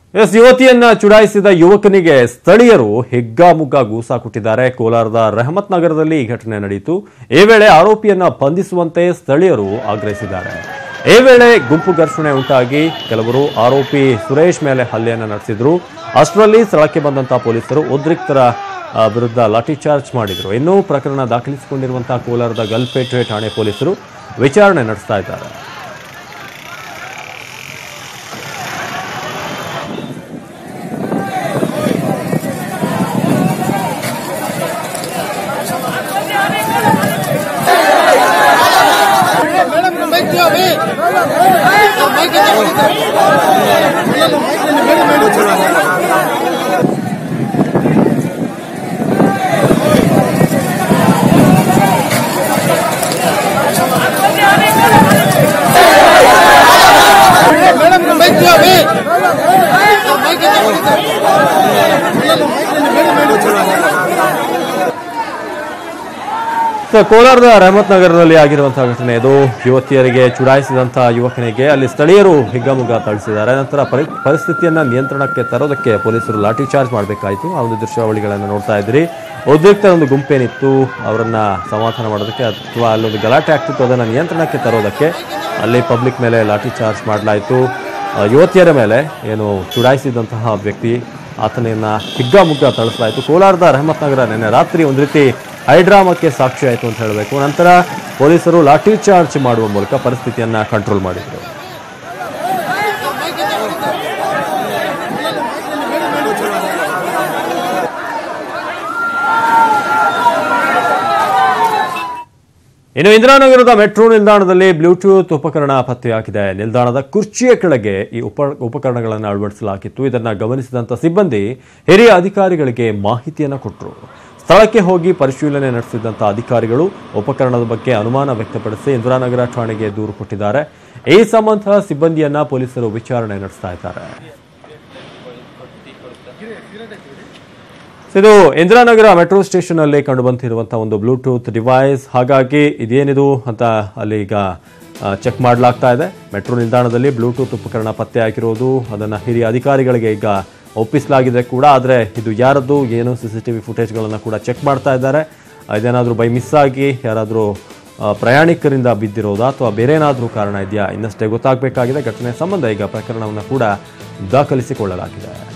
S ಯುವತಿಯನ್ನ ಚುಡಾಯಿಸಿದ ಯುವಕನಿಗೆ ಸ್ಥಳೀಯರು ಹಿಗ್ಗಾಮುಗ್ಗಾ ಗೂಸಾ ಕೊಟ್ಟಿದ್ದಾರೆ ಕೋಲಾರದ ರೆಹಮತ್ ನಗರದಲ್ಲಿ ಈ ಘಟನೆ ನಡೆಯಿತು ಈ ವೇಳೆ ಆರೋಪಿಯನ್ನ ಬಂಧಿಸುವಂತೆ ಸ್ಥಳೀಯರು ಆಗ್ರಹಿಸಿದ್ದಾರೆ ಈ ವೇಳೆ ಗುಂಪು ಘರ್ಷಣೆ ಉಂಟಾಗಿ ಕೆಲವರು ಆರೋಪಿ ಸುರೇಶ್ ಮೇಲೆ ಹಲ್ಲೆಯನ್ನ ನಡೆಸಿದ್ರು ಅಷ್ಟರಲ್ಲಿ ಸ್ಥಳಕ್ಕೆ ಬಂದಂತಹ ಪೊಲೀಸರು ಉದ್ರಿಕ್ತರ ಆ, ವಿರುದ್ಧ ಲಾಠಿಚಾರ್ಜ್ ಮಾಡಿದ್ರು ಇನ್ನು ಪ್ರಕರಣ ದಾಖಲಿಸಿಕೊಂಡಿರುವಂತಹ ಕೋಲಾರದ ಗಲ್ಪೇಟೆ ಠಾಣೆ ಪೊಲೀಸರು ವಿಚಾರಣೆ ನಡೆಸ್ತಾ ಇದ್ದಾರೆ ಸೊ, ಕೋಲಾರದ ರೆಹಮತ್ ನಗರದಲ್ಲಿ ಆಗಿರುವಂತಹ ಘಟನೆ ಇದು ಯುವತಿಯರಿಗೆ ಚುಡಾಯಿಸಿದಂತಹ ಯುವಕನಿಗೆ ಅಲ್ಲಿ ಸ್ಥಳೀಯರು ಹಿಗ್ಗಾಮುಗ್ಗಾ ಥಳಿಸಿದ್ದಾರೆ ನಂತರ ಪರಿ ಪರಿಸ್ಥಿತಿಯನ್ನ ನಿಯಂತ್ರಣಕ್ಕೆ ತರೋದಕ್ಕೆ ಪೊಲೀಸರು ಲಾಠಿ ಚಾರ್ಜ್ ಮಾಡಬೇಕಾಯಿತು ಆ ಒಂದು ದೃಶ್ಯಾವಳಿಗಳನ್ನು ನೋಡ್ತಾ ಇದ್ರಿ ಉದ್ರಿಕ್ತರ ಒಂದು ಗುಂಪೇನಿತ್ತು ಅವರನ್ನ ಸಮಾಧಾನ ಮಾಡೋದಕ್ಕೆ ಅಥವಾ ಅಲ್ಲೊಂದು ಗಲಾಟೆ ಆಗ್ತಿತ್ತು ಅದನ್ನು ನಿಯಂತ್ರಣಕ್ಕೆ ತರೋದಕ್ಕೆ ಅಲ್ಲಿ ಪಬ್ಲಿಕ್ ಮೇಲೆ ಲಾಠಿ ಚಾರ್ಜ್ ಮಾಡಲಾಯಿತು ಆ, ಯುವತಿಯರ ಮೇಲೆ ಏನು ಚುಡಾಯಿಸಿದಂತಹ ವ್ಯಕ್ತಿ ಆತನನ್ನ ಹಿಗ್ಗಾಮುಗ್ಗಾ ಥಳಿಸಲಾಯಿತು ಕೋಲಾರದ ರೆಹಮತ್ ನಗರ ನಿನ್ನೆ ರಾತ್ರಿ ಒಂದು ರೀತಿ ಹೈಡ್ರಾಮಕ್ಕೆ ಸಾಕ್ಷಿ ಆಯಿತು ಅಂತ ಹೇಳಬೇಕು ನಂತರ ಪೊಲೀಸರು ಲಾಠಿ ಚಾರ್ಜ್ ಮಾಡುವ ಮೂಲಕ ಪರಿಸ್ಥಿತಿಯನ್ನ ಕಂಟ್ರೋಲ್ ಮಾಡಿದರು ಇನ್ನು ಇಂದಿರಾನಗರದ ಮೆಟ್ರೋ ನಿಲ್ದಾಣದಲ್ಲಿ ಬ್ಲೂಟೂತ್ ಉಪಕರಣ ಪತ್ತೆಯಾಗಿದೆ ನಿಲ್ದಾಣದ ಕುರ್ಚಿಯ ಕೆಳಗೆ ಈ ಉಪ ಉಪಕರಣಗಳನ್ನು ಅಳವಡಿಸಲಾಗಿತ್ತು ಇದನ್ನು ಗಮನಿಸಿದಂಥ ಸಿಬ್ಬಂದಿ ಹಿರಿಯ ಅಧಿಕಾರಿಗಳಿಗೆ ಮಾಹಿತಿಯನ್ನು ಕೊಟ್ಟರು ಸ್ಥಳಕ್ಕೆ ಹೋಗಿ ಪರಿಶೀಲನೆ ನಡೆಸಿದಂಥ ಅಧಿಕಾರಿಗಳು ಉಪಕರಣದ ಬಗ್ಗೆ ಅನುಮಾನ ವ್ಯಕ್ತಪಡಿಸಿ ಇಂದಿರಾನಗರ ಠಾಣೆಗೆ ದೂರು ಕೊಟ್ಟಿದ್ದಾರೆ ಈ ಸಂಬಂಧ ಸಿಬ್ಬಂದಿಯನ್ನ ಪೊಲೀಸರು ವಿಚಾರಣೆ ನಡೆಸ್ತಾ ಇದ್ದಾರೆ ಇದು ಇಂದಿರಾನಗರ ಮೆಟ್ರೋ ಸ್ಟೇಷನ್ ಅಲ್ಲಿ ಕಂಡು ಬಂದಿರುವಂತಹ ಒಂದು ಬ್ಲೂಟೂತ್ ಡಿವೈಸ್ ಹಾಗಾಗಿ ಇದೇನಿದು ಅಂತ ಅಲ್ಲಿ ಈಗ ಚೆಕ್ ಮಾಡಲಾಗ್ತಾ ಇದೆ ಮೆಟ್ರೋ ನಿಲ್ದಾಣದಲ್ಲಿ ಬ್ಲೂಟೂತ್ ಉಪಕರಣ ಪತ್ತೆ ಆಗಿರೋದು ಅದನ್ನು ಹಿರಿಯ ಅಧಿಕಾರಿಗಳಿಗೆ ಈಗ ಒಪ್ಪಿಸಲಾಗಿದೆ ಕೂಡ ಆದರೆ ಇದು ಯಾರದ್ದು ಏನು ಸಿ ಸಿ ಟಿ ವಿ ಫುಟೇಜ್ಗಳನ್ನು ಕೂಡ ಚೆಕ್ ಮಾಡ್ತಾ ಇದ್ದಾರೆ ಇದೇನಾದರೂ ಬೈ ಮಿಸ್ ಆಗಿ ಯಾರಾದರೂ ಪ್ರಯಾಣಿಕರಿಂದ ಬಿದ್ದಿರೋದಾ ಅಥವಾ ಬೇರೆ ಏನಾದರೂ ಕಾರಣ ಇದೆಯಾ ಇನ್ನಷ್ಟೇ ಗೊತ್ತಾಗಬೇಕಾಗಿದೆ ಘಟನೆ ಸಂಬಂಧ ಈಗ ಪ್ರಕರಣವನ್ನು ಕೂಡ ದಾಖಲಿಸಿಕೊಳ್ಳಲಾಗಿದೆ